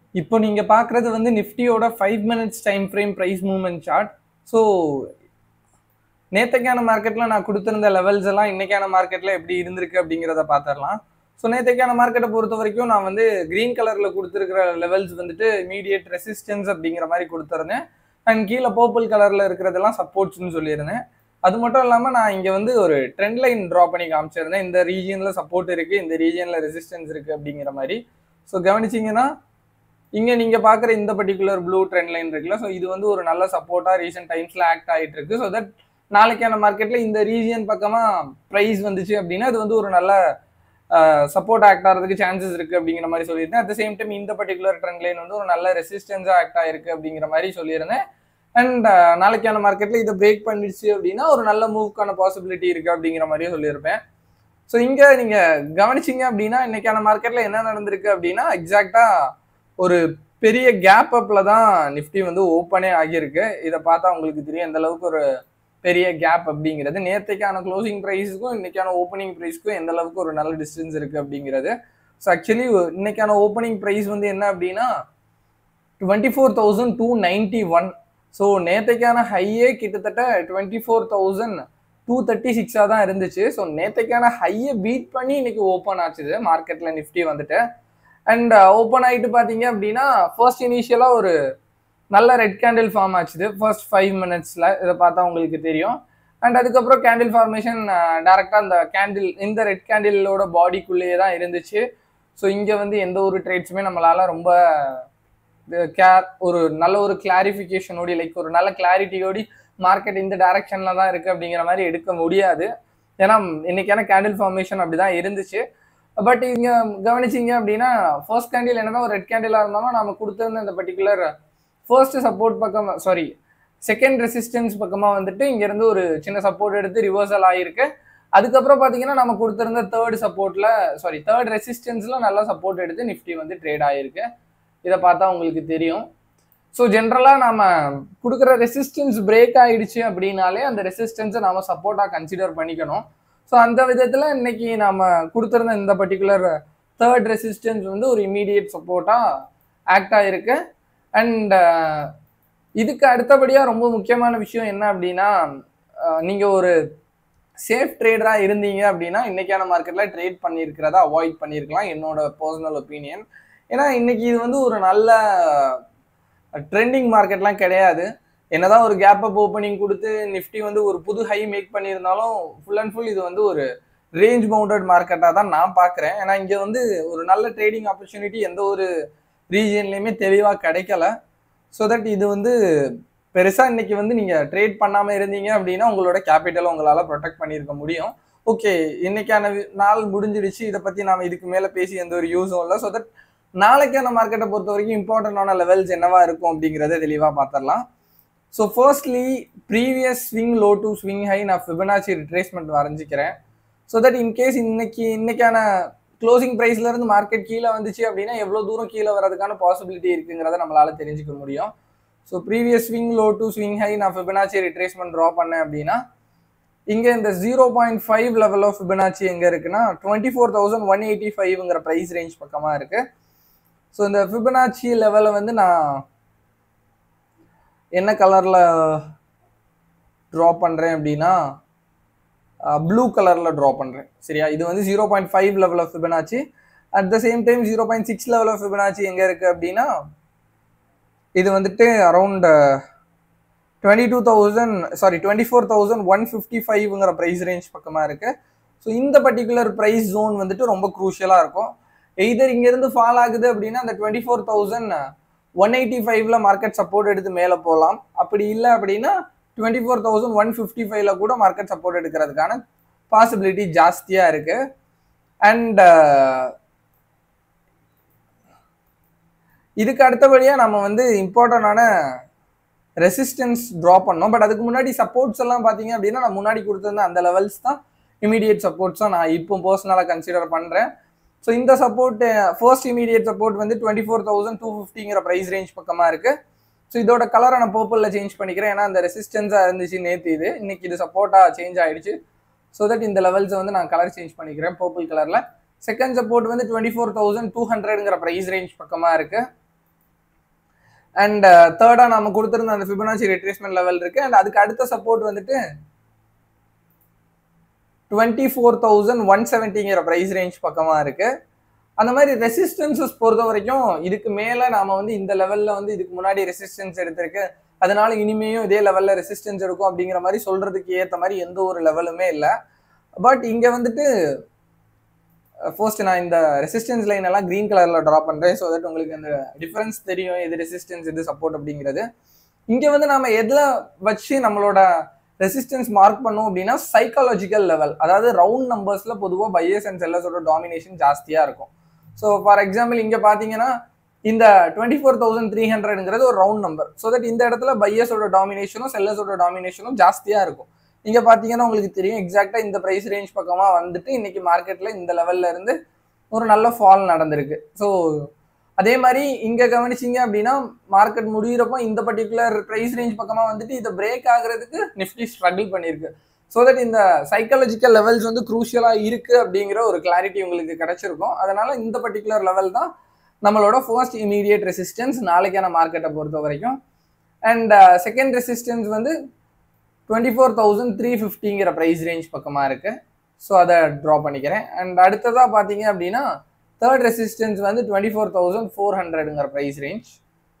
இப்போ நீங்க பார்க்குறது வந்து நிஃப்டியோட five minutes time frame price movement chart so நேத்தைக்கான மார்க்கெட்டில் நான் கொடுத்துருந்த லெவல்ஸ் எல்லாம் இன்னைக்கான மார்க்கெட்டில் எப்படி இருந்திருக்கு அப்படிங்கிறத பார்த்துடலாம் ஸோ நேத்தைக்கான மார்க்கெட்டை பொறுத்த வரைக்கும் நான் வந்து க்ரீன் கலரில் கொடுத்துருக்கிற லெவல்ஸ் வந்துட்டு இமீடியட் ரெசிஸ்டன்ஸ் அப்படிங்கிற மாதிரி கொடுத்துருந்தேன் அண்ட் கீழே பர்பிள் கலரில் இருக்கிறதெல்லாம் சப்போர்ட்ஸ்னு சொல்லியிருந்தேன் அது மட்டும் இல்லாமல் நான் இங்கே வந்து ஒரு ட்ரெண்ட் லைன் ட்ரா பண்ணி காமிச்சிருந்தேன் இந்த ரீஜியனில் சப்போர்ட் இருக்குது இந்த ரீஜியனில் ரெசிஸ்டன்ஸ் இருக்குது அப்படிங்கிற மாதிரி ஸோ கவனிச்சிங்கன்னா இங்கே நீங்கள் பார்க்குற இந்த பர்டிகுலர் ப்ளூ ட்ரெண்ட் லைன் இருக்குல்ல ஸோ இது வந்து ஒரு நல்ல சப்போர்ட்டாக ரீசெண்ட் டைம்ஸில் ஆக்ட் ஆகிட்டு இருக்கு ஸோ தட் நாளைக்கான மார்க்கெட்டில் இந்த ரீஜியன் பக்கமாக ப்ரைஸ் வந்துச்சு அப்படின்னா அது வந்து ஒரு நல்ல சப்போர்ட் ஆக்ட் ஆகிறதுக்கு சான்சஸ் இருக்குது அப்படிங்கிற மாதிரி சொல்லியிருந்தேன் அட் த சேம் டைம் இந்த பர்டிகுலர் ட்ரெண்ட் லைன் வந்து ஒரு நல்ல ரெசிஸ்டன்ஸாக ஆக்ட் ஆயிருக்கு அப்படிங்கிற மாதிரி சொல்லியிருந்தேன் அண்ட் நாளைக்கான மார்க்கெட்டில் இதை பிரேக் பண்ணிடுச்சு அப்படின்னா ஒரு நல்ல மூவ்க்கான பாசிபிலிட்டி இருக்குது அப்படிங்கிற மாதிரியும் சொல்லியிருப்பேன் ஸோ இங்கே நீங்கள் கவனிச்சிங்க அப்படின்னா இன்னைக்கான மார்க்கெட்டில் என்ன நடந்திருக்கு அப்படின்னா எக்ஸாக்டாக ஒரு பெரிய கேப் அப்பில் தான் நிஃப்டி வந்து ஓப்பனே ஆகியிருக்கு இதை பார்த்தா உங்களுக்கு தெரியும் எந்த அளவுக்கு ஒரு பெரிய கேப் அப்படிங்கிறது நேற்றைக்கான க்ளோசிங் ப்ரைஸுக்கும் இன்னைக்கான ஓப்பனிங் ப்ரைஸ்க்கும் எந்த அளவுக்கு ஒரு நல்ல டிஸ்டன்ஸ் இருக்குது அப்படிங்கிறது ஸோ ஆக்சுவலி இன்னைக்கான ஓப்பனிங் ப்ரைஸ் வந்து என்ன அப்படின்னா twenty four thousand two ninety one so நேற்றைக்கான ஹையே கிட்டத்தட்ட twenty four thousand two thirty சிக்ஸாக தான் இருந்துச்சு ஸோ நேற்றைக்கான ஹையை பீட் பண்ணி இன்னைக்கு ஓப்பன் ஆச்சுது மார்க்கெட்டில் நிஃப்டி வந்துட்டு அண்ட் ஓப்பன் ஆகிட்டு பார்த்தீங்க அப்படின்னா ஃபர்ஸ்ட் இனிஷியலாக ஒரு நல்ல ரெட் கேண்டில் ஃபார்ம் ஆச்சுது ஃபர்ஸ்ட் ஃபைவ் மினிட்ஸில் இதை பார்த்தா உங்களுக்கு தெரியும் அண்ட் அதுக்கப்புறம் கேண்டில் ஃபார்மேஷன் டேரெக்டாக அந்த கேண்டில் இந்த ரெட் கேண்டிலோட பாடிக்குள்ளேயே தான் இருந்துச்சு ஸோ இங்கே வந்து எந்த ஒரு ட்ரேட்ஸுமே நம்மளால் ரொம்ப கேர் ஒரு நல்ல ஒரு கிளாரிஃபிகேஷனோடி லைக் ஒரு நல்ல கிளாரிட்டியோடி மார்க்கெட் இந்த டைரக்ஷனில் தான் இருக்குது அப்படிங்கிற மாதிரி எடுக்க முடியாது ஏன்னா இன்னைக்கான கேண்டில் ஃபார்மேஷன் அப்படி தான் இருந்துச்சு பட் இங்கே கவனிச்சிங்க அப்படின்னா ஃபர்ஸ்ட் கேண்டில் என்னதான் ஒரு ரெட் கேண்டிலாக இருந்தாலும் நம்ம கொடுத்துருந்த இந்த பர்டிகுலர் ஃபர்ஸ்ட் சப்போர்ட் பக்கம் சாரி செகண்ட் ரெசிஸ்டன்ஸ் பக்கமாக வந்துட்டு இங்கேருந்து ஒரு சின்ன சப்போர்ட் எடுத்து ரிவர்சல் ஆகிருக்கு அதுக்கப்புறம் பார்த்தீங்கன்னா நம்ம கொடுத்துருந்த தேர்ட் சப்போர்ட்டில் சாரி தேர்ட் ரெசிஸ்டன்ஸில் நல்லா சப்போர்ட் எடுத்து நிஃப்டி வந்து ட்ரேட் ஆகிருக்கு இதை பார்த்தா உங்களுக்கு தெரியும் ஸோ ஜென்ரலாக நம்ம கொடுக்குற ரெசிஸ்டன்ஸ் பிரேக் ஆகிடுச்சு அப்படின்னாலே அந்த ரெசிஸ்டன்ஸை நம்ம சப்போர்ட்டாக கன்சிடர் பண்ணிக்கணும் ஸோ அந்த விதத்தில் இன்னைக்கு நம்ம கொடுத்துருந்த இந்த பர்டிகுலர் தேர்ட் ரெசிஸ்டன்ஸ் வந்து ஒரு இமீடியட் சப்போர்ட்டாக ஆக்ட் ஆகிருக்கு அண்ட் இதுக்கு அடுத்தபடியாக ரொம்ப முக்கியமான விஷயம் என்ன அப்படின்னா நீங்கள் ஒரு சேஃப் ட்ரேடராக இருந்தீங்க அப்படின்னா இன்னைக்கான மார்க்கெட்டில் ட்ரேட் பண்ணியிருக்கிறத அவாய்ட் பண்ணியிருக்கலாம் என்னோட பர்சனல் ஒப்பீனியன் ஏன்னா இன்னைக்கு இது வந்து ஒரு நல்ல ட்ரெண்டிங் மார்க்கெட்லாம் கிடையாது என்னதான் ஒரு கேப் அப் ஓப்பனிங் கொடுத்து நிஃப்டி வந்து ஒரு புது ஹை மேக் பண்ணியிருந்தாலும் ஃபுல் அண்ட் ஃபுல் இது வந்து ஒரு ரேஞ்ச் பவுண்டட் மார்க்கெட்டாக தான் நான் பார்க்குறேன் ஏன்னா இங்கே வந்து ஒரு நல்ல ட்ரேடிங் ஆப்பர்ச்சுனிட்டி எந்த ஒரு ரீஜன்லேயுமே தெளிவாக கிடைக்கல ஸோ தட் இது வந்து பெருசாக இன்னைக்கு வந்து நீங்கள் ட்ரேட் பண்ணாமல் இருந்தீங்க அப்படின்னா உங்களோட கேபிட்டலை உங்களால் ப்ரொடெக்ட் பண்ணியிருக்க முடியும் ஓகே இன்னைக்கான நாள் முடிஞ்சிடுச்சு இதை பற்றி நாம் இதுக்கு மேலே பேசி எந்த ஒரு யூஸும் இல்லை ஸோ தட் நாளைக்கான மார்க்கெட்டை பொறுத்த வரைக்கும் இம்பார்ட்டண்டான லெவல்ஸ் என்னவா இருக்கும் அப்படிங்கிறத தெளிவாக பார்த்துடலாம் so firstly previous swing low to swing high நான் ஃபிபனாச்சி ரிட்ரேஸ்மெண்ட் வரைஞ்சிக்கிறேன் ஸோ தட் இன்கேஸ் இன்னைக்கு இன்னைக்கான க்ளோசிங் ப்ரைஸ்ல இருந்து மார்க்கெட் கீழே வந்துச்சு அப்படின்னா எவ்வளோ தூரம் கீழே வரதுக்கான பாசிபிலிட்டி இருக்குங்கிறத நம்மளால தெரிஞ்சுக்க முடியும் so previous swing low to swing high நான் ஃபிபனாச்சி ரிட்ரேஸ்மெண்ட் ட்ரா பண்ணேன் அப்படின்னா இங்கே இந்த zero point five level of Fibonacci எங்கே இருக்குன்னா twenty four thousand one eighty ஃபைவ்ங்கிற ப்ரைஸ் ரேஞ்ச் பக்கமாக இருக்கு ஸோ இந்த ஃபிபனாச்சி லெவலை வந்து நான் என்ன கலரில் ட்ரா பண்ணுறேன் அப்படின்னா ப்ளூ கலரில் ட்ரா பண்ணுறேன் சரியா இது வந்து zero point five level of Fibonacci at the same time zero point six level of Fibonacci எங்கே இருக்குது அப்படின்னா இது வந்துட்டு around twenty two thousand sorry twenty four thousand one fifty ஃபைவ்ங்கிற ப்ரைஸ் ரேஞ்ச் பக்கமாக இருக்குது ஸோ இந்த பர்டிகுலர் ப்ரைஸ் ஜோன் வந்துட்டு ரொம்ப க்ரூஷியலாக இருக்கும் எய்தர் இங்கேருந்து ஃபால் ஆகுது அப்படின்னா அந்த twenty four thousand one eighty ஃபைவ்ல மார்க்கெட் சப்போர்ட் எடுத்து மேலே போகலாம் அப்படி இல்லை அப்படின்னா twenty four thousand one fifty ஃபைவ்ல கூட மார்க்கெட் சப்போர்ட் எடுக்கிறதுக்கான பாசிபிலிட்டி ஜாஸ்தியாக இருக்கு அண்ட் இதுக்கு அடுத்தபடியாக நம்ம வந்து இம்பார்ட்டண்டான ரெசிஸ்டன்ஸ் ட்ரா பண்ணோம் பட் அதுக்கு முன்னாடி சப்போர்ட்ஸ் எல்லாம் பார்த்தீங்க அப்படின்னா நான் முன்னாடி கொடுத்துருந்த அந்த லெவல்ஸ் தான் இமீடியட் சப்போர்ட்ஸாக நான் இப்போ பர்சனலாக கன்சிடர் பண்ணுறேன் ஸோ இந்த சப்போர்ட் ஃபர்ஸ்ட் இமீடியட் சப்போர்ட் வந்து டுவெண்ட்டி ஃபோர் தௌசண்ட் டூ ஃபிஃப்டிங்கிற ப்ரைஸ் ரேஞ்ச் பக்கமாக இருக்குது ஸோ இதோட கலரை நான் பர்பிளில் சேஞ்ச் பண்ணிக்கிறேன் ஏன்னா அந்த ரெசிஸ்டன்ஸாக இருந்துச்சு நேற்று இது இன்னைக்கு இது சப்போர்ட்டாக சேஞ்ச் ஆகிடுச்சு ஸோ தட் இந்த லெவல்ஸை வந்து நான் கலர் சேஞ்ச் பண்ணிக்கிறேன் பர்பிள் கலரில் செகண்ட் சப்போர்ட் வந்து டுவெண்ட்டி ஃபோர் தௌசண்ட் டூ ஹண்ட்ரட்ங்கிற ப்ரைஸ் ரேஞ்ச் பக்கமாக இருக்குது அண்ட் தேர்டா நம்ம கொடுத்திருந்த அந்த ஃபிபனாச்சி ரிட்ரேஸ்மெண்ட் லெவல் இருக்கு அண்ட் அதுக்கு அடுத்த சப்போர்ட் வந்துட்டு டுவெண்ட்டி ஃபோர் தௌசண்ட் ஒன் செவன்ட்டிங்கிற ப்ரைஸ் ரேஞ்ச் பக்கமாக இருக்கு அந்த மாதிரி ரெசிஸ்டன்சஸ் பொறுத்த வரைக்கும் இதுக்கு மேலே நாம வந்து இந்த லெவலில் வந்து இதுக்கு முன்னாடி ரெசிஸ்டன்ஸ் எடுத்திருக்கு அதனால இனிமேயும் இதே லெவலில் ரெசிஸ்டன்ஸ் எடுக்கும் அப்படிங்கிற மாதிரி சொல்றதுக்கு ஏற்ற மாதிரி எந்த ஒரு லெவலுமே இல்லை பட் இங்கே வந்துட்டு ஃபர்ஸ்ட் நான் இந்த ரெசிஸ்டன்ஸ் லைன் எல்லாம் க்ரீன் கலரில் ட்ரா பண்ணுறேன் ஸோ தட் உங்களுக்கு அந்த டிஃப்ரென்ஸ் தெரியும் எது ரெசிஸ்டன்ஸ் எது சப்போர்ட் அப்படிங்கிறது இங்கே வந்து நம்ம எதில் வச்சு நம்மளோட ரெசிஸ்டன்ஸ் மார்க் பண்ணோம் அப்படின்னா சைக்காலஜிக்கல் லெவல் அதாவது ரவுண்ட் நம்பர்ஸில் பொதுவாக பையஸ் அண்ட் செல்லர்ஸோட டாமினேஷன் ஜாஸ்தியாக இருக்கும் ஸோ ஃபார் எக்ஸாம்பிள் இங்கே பார்த்தீங்கன்னா இந்த டுவெண்ட்டி ஃபோர் தௌசண்ட் த்ரீ ஹண்ட்ரட்ங்கிறது ஒரு ரவுண்ட் நம்பர் ஸோ தட் இந்த இடத்துல பையஸோட டாமினேஷனும் செல்லர்ஸோட டாமினேஷனும் ஜாஸ்தியாக இருக்கும் இங்கே பார்த்தீங்கன்னா உங்களுக்கு தெரியும் எக்ஸாக்டாக இந்த ப்ரைஸ் ரேஞ்ச் பக்கமாக வந்துட்டு இன்னைக்கு மார்க்கெட்டில் இந்த லெவல்ல இருந்து ஒரு நல்ல ஃபால் நடந்திருக்கு ஸோ அதே மாதிரி இங்கே கவனிச்சிங்க அப்படின்னா மார்க்கெட் முடிகிறப்போ இந்த பர்டிகுலர் ப்ரைஸ் ரேஞ்ச் பக்கமாக வந்துட்டு இதை பிரேக் ஆகுறதுக்கு நிஃப்டி ஸ்ட்ரகிள் பண்ணியிருக்கு ஸோ தட் இந்த சைக்காலஜிக்கல் லெவல்ஸ் வந்து குரூஷியலாக இருக்கு அப்படிங்கிற ஒரு கிளாரிட்டி உங்களுக்கு கிடைச்சிருக்கும் அதனால இந்த பர்டிகுலர் லெவல் தான் நம்மளோட ஃபர்ஸ்ட் இமீடியட் ரெசிஸ்டன்ஸ் நாளைக்கான மார்க்கெட்டை பொறுத்த வரைக்கும் அண்ட் செகண்ட் ரெசிஸ்டன்ஸ் வந்து டுவெண்ட்டி ஃபோர் தௌசண்ட் த்ரீ ஃபிஃப்டிங்கிற ப்ரைஸ் ரேஞ்ச் பக்கமாக இருக்கு ஸோ அதை ட்ரா பண்ணிக்கிறேன் அண்ட் அடுத்ததாக பார்த்தீங்க அப்படின்னா தேர்ட் ரெசிஸ்டன்ஸ் வந்து டுவெண்ட்டி ஃபோர் தௌசண்ட் ஃபோர் ஹண்ட்ரடுங்கிற ப்ரைஸ் ரேஞ்ச்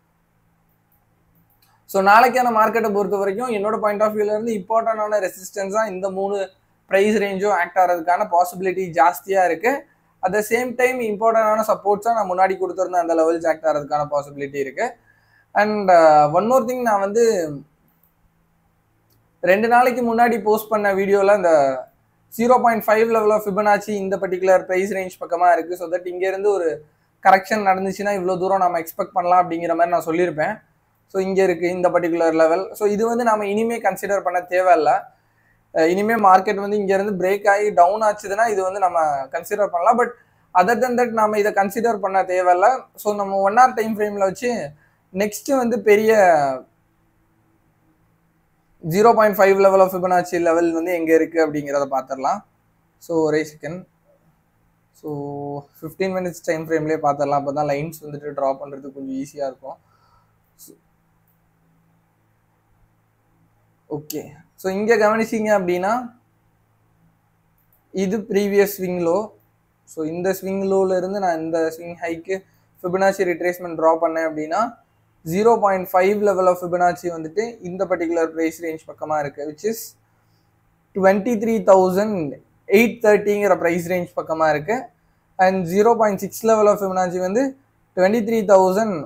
ஸோ நாளைக்கான மார்க்கெட்டை பொறுத்த வரைக்கும் என்னோட பாயிண்ட் ஆஃப் வியூல இருந்து இம்பார்ட்டண்டான ரெசிஸ்டன்ஸாக இந்த மூணு ப்ரைஸ் ரேஞ்சும் ஆக்ட் ஆகிறதுக்கான பாசிபிலிட்டி ஜாஸ்தியாக இருக்கு அட் த சேம் டைம் இம்பார்ட்டண்டான சப்போர்ட்ஸாக நான் முன்னாடி கொடுத்துருந்த அந்த லெவல்ஸ் ஆக்ட் ஆகிறதுக்கான பாசிபிலிட்டி இருக்கு அண்ட் ஒன் மோர் திங் நான் வந்து ரெண்டு நாளைக்கு முன்னாடி போஸ்ட் பண்ண வீடியோவில் அந்த zero point five level of Fibonacci இந்த பர்டிகுலர் ப்ரைஸ் ரேஞ்ச் பக்கமாக இருக்குது ஸோ தட் இங்கேருந்து ஒரு கரெக்ஷன் நடந்துச்சுன்னா இவ்வளோ தூரம் நம்ம எக்ஸ்பெக்ட் பண்ணலாம் அப்படிங்கிற மாதிரி நான் சொல்லியிருப்பேன் ஸோ இங்கே இருக்குது இந்த பர்டிகுலர் லெவல் ஸோ இது வந்து நம்ம இனிமே கன்சிடர் பண்ண தேவையில்ல அஹ் இனிமே மார்க்கெட் வந்து இங்கேருந்து பிரேக் ஆகி டவுன் ஆச்சுதுன்னா இது வந்து நம்ம கன்சிடர் பண்ணலாம் பட் அதர் தன் தட் நம்ம இதை கன்சிடர் பண்ண தேவையில்ல ஸோ நம்ம ஒன் ஹவர் டைம் ஃப்ரேமில் வச்சு நெக்ஸ்ட் வந்து பெரிய zero point five level of Fibonacci level வந்து எங்கே இருக்குது அப்படிங்கிறத பார்த்துடலாம் ஸோ ஒரே second so fifteen minutes time ஃப்ரேம்லேயே பார்த்துடலாம் அப்போ தான் லைன்ஸ் வந்துட்டு ட்ரா பண்ணுறது கொஞ்சம் ஈஸியாக இருக்கும் ஓகே ஸோ இங்கே கவனிச்சிங்க அப்படின்னா இது ப்ரீவியஸ் ஸ்விங் லோ ஸோ இந்த ஸ்விங் இருந்து நான் இந்த ஸ்விங் ஹைக்கு ஃபிபனாச்சி ரிட்ரேஸ்மெண்ட் ட்ரா பண்ணேன் அப்படின்னா zero point five level of Fibonacci வந்துட்டு இந்த பர்டிகுலர் ப்ரைஸ் ரேஞ்ச் பக்கமாக இருக்குது which is twenty three thousand eight தேர்ட்டிங்கிற ப்ரைஸ் ரேஞ்ச் பக்கமாக இருக்குது and zero point six level of Fibonacci வந்து டுவெண்ட்டி த்ரீ தௌசண்ட்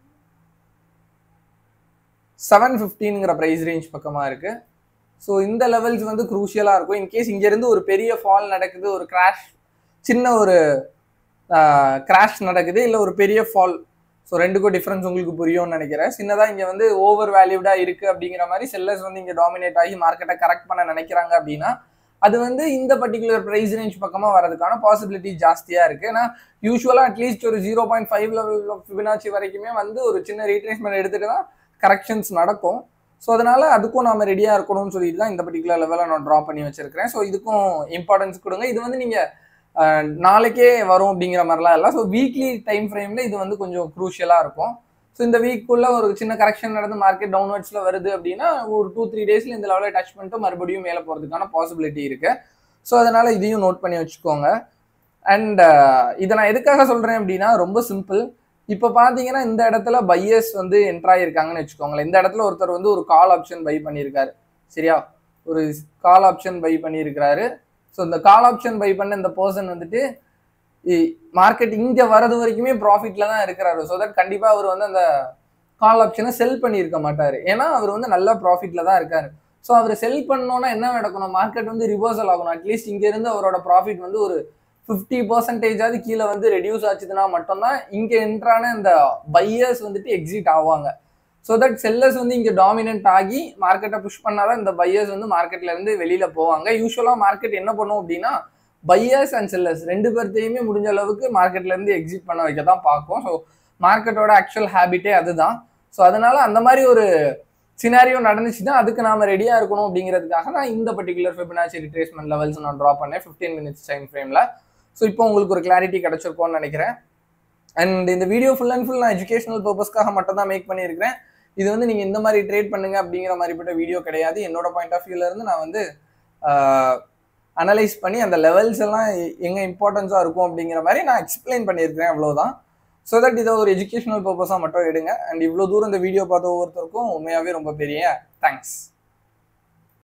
செவன் ஃபிஃப்டீனுங்கிற ப்ரைஸ் ரேஞ்ச் பக்கமாக இருக்குது ஸோ இந்த லெவல்ஸ் வந்து குரூஷியலாக இருக்கும் இன்கேஸ் இங்கேருந்து ஒரு பெரிய ஃபால் நடக்குது ஒரு கிராஷ் சின்ன ஒரு கிராஷ் நடக்குது இல்லை ஒரு பெரிய ஃபால் ஸோ ரெண்டுக்கும் டிஃப்ரென்ஸ் உங்களுக்கு புரியும்னு நினைக்கிறேன் சின்னதாக இங்கே வந்து ஓவர் வேல்யூடாக இருக்குது அப்படிங்கிற மாதிரி செல்லர்ஸ் வந்து இங்கே டாமினேட் ஆகி மார்க்கெட்டை கரெக்ட் பண்ண நினைக்கிறாங்க அப்படின்னா அது வந்து இந்த பர்டிகுலர் ப்ரைஸ் ரேஞ்ச் பக்கமாக வரதுக்கான பாசிபிலிட்டி ஜாஸ்தியாக இருக்குது ஏன்னா யூஸ்வலாக அட்லீஸ்ட் ஒரு zero point five level Fibonacci வரைக்குமே வந்து ஒரு சின்ன ரீட்ரேஸ்மெண்ட் எடுத்துகிட்டு தான் கரெக்ஷன்ஸ் நடக்கும் ஸோ அதனால அதுக்கும் நாம ரெடியாக இருக்கணும்னு சொல்லிட்டு தான் இந்த பர்டிகுலர் லெவலில் நான் ட்ரா பண்ணி வச்சிருக்கிறேன் ஸோ இதுக்கும் இம்பார்ட்டன்ஸ் கொடுங்க இது வந்து நீங்கள் நாளைக்கே வரும் அப்படிங்கிற மாதிரிலாம் இல்லை ஸோ வீக்லி டைம் ஃப்ரேமில் இது வந்து கொஞ்சம் க்ரூஷியலாக இருக்கும் ஸோ இந்த வீக்குள்ள ஒரு சின்ன கரெக்ஷன் நடந்து மார்க்கெட் டவுன்வர்ட்ஸில் வருது அப்படின்னா ஒரு டூ த்ரீ டேஸில் இந்த லெவலில் டச் பண்ணிட்டு மறுபடியும் மேலே போகிறதுக்கான பாசிபிலிட்டி இருக்குது ஸோ அதனால் இதையும் நோட் பண்ணி வச்சுக்கோங்க அண்ட் இதை நான் எதுக்காக சொல்கிறேன் அப்படின்னா ரொம்ப சிம்பிள் இப்போ பார்த்தீங்கன்னா இந்த இடத்துல பையர்ஸ் வந்து என்ட்ராயிருக்காங்கன்னு வச்சுக்கோங்களேன் இந்த இடத்துல ஒருத்தர் வந்து ஒரு கால் ஆப்ஷன் பை பண்ணியிருக்காரு சரியா ஒரு கால் ஆப்ஷன் பை பண்ணியிருக்கிறாரு ஸோ இந்த கால் ஆப்ஷன் பை பண்ண இந்த பர்சன் வந்துட்டு மார்க்கெட் இங்கே வரது வரைக்குமே ப்ராஃபிட்ல தான் இருக்கிறாரு ஸோ தட் கண்டிப்பாக அவர் வந்து அந்த கால் ஆப்ஷனை செல் பண்ணியிருக்க மாட்டார் ஏன்னா அவர் வந்து நல்ல ப்ராஃபிட்ல தான் இருக்காரு ஸோ அவர் செல் பண்ணோன்னா என்ன நடக்கணும் மார்க்கெட் வந்து ரிவர்சல் ஆகணும் அட்லீஸ்ட் இங்கேருந்து அவரோட ப்ராஃபிட் வந்து ஒரு ஃபிஃப்டி பர்சன்டேஜாவது கீழே வந்து ரெடியூஸ் ஆச்சுதுன்னா மட்டும்தான் இங்கே என்ட்ரான இந்த பையர்ஸ் வந்துட்டு எக்ஸிட் ஆவாங்க ஸோ தட் செல்லர்ஸ் வந்து இங்கே டாமினன்ட் ஆகி மார்க்கெட்டை புஷ் பண்ணாதான் இந்த பையர்ஸ் வந்து மார்க்கெட்ல இருந்து வெளியில போவாங்க யூஸ்வலாக மார்க்கெட் என்ன பண்ணும் அப்படின்னா பையர்ஸ் அண்ட் செல்லர்ஸ் ரெண்டு பேர்த்தையுமே முடிஞ்ச அளவுக்கு மார்க்கெட்ல இருந்து எக்ஸிட் பண்ண வைக்க தான் பார்க்கும் ஸோ மார்க்கெட்டோட ஆக்சுவல் ஹேபிட்டே அதுதான் ஸோ அதனால அந்த மாதிரி ஒரு சினாரியோ நடந்துச்சுன்னா அதுக்கு நாம ரெடியா இருக்கணும் அப்படிங்கிறதுக்காக நான் இந்த பர்டிகுலர் ஃபிபனாச்சி ரிட்ரேஸ்மெண்ட் லெவல்ஸ் நான் ட்ரா பண்ணேன் ஃபிஃப்டீன் மினிட்ஸ் டைம் ஃப்ரேம்ல ஸோ இப்போ உங்களுக்கு ஒரு கிளாரிட்டி கிடைச்சிருக்கோம்னு நினைக்கிறேன் அண்ட் இந்த வீடியோ ஃபுல் அண்ட் ஃபுல் நான் எஜுகேஷனல் பர்பஸ்க்காக மட்டும் தான் மேக் பண்ணியிருக்கிறேன் இது வந்து நீங்கள் இந்த மாதிரி ட்ரேட் பண்ணுங்க அப்படிங்கிற மாதிரிப்பட்ட வீடியோ கிடையாது என்னோட பாயிண்ட் ஆஃப் வியூல இருந்து நான் வந்து அனலைஸ் பண்ணி அந்த லெவல்ஸ் எல்லாம் எ- எங்க இம்பார்ட்டன்ஸாக இருக்கும் அப்படிங்கிற மாதிரி நான் எக்ஸ்பிளைன் பண்ணியிருக்கிறேன் அவ்வளோதான் ஸோ தட் இதை ஒரு எஜுகேஷனல் பர்பஸாக மட்டும் எடுங்க அண்ட் இவ்வளோ தூரம் இந்த வீடியோ பார்த்த ஒவ்வொருத்தருக்கும் உண்மையாகவே ரொம்ப பெரிய தேங்க்ஸ்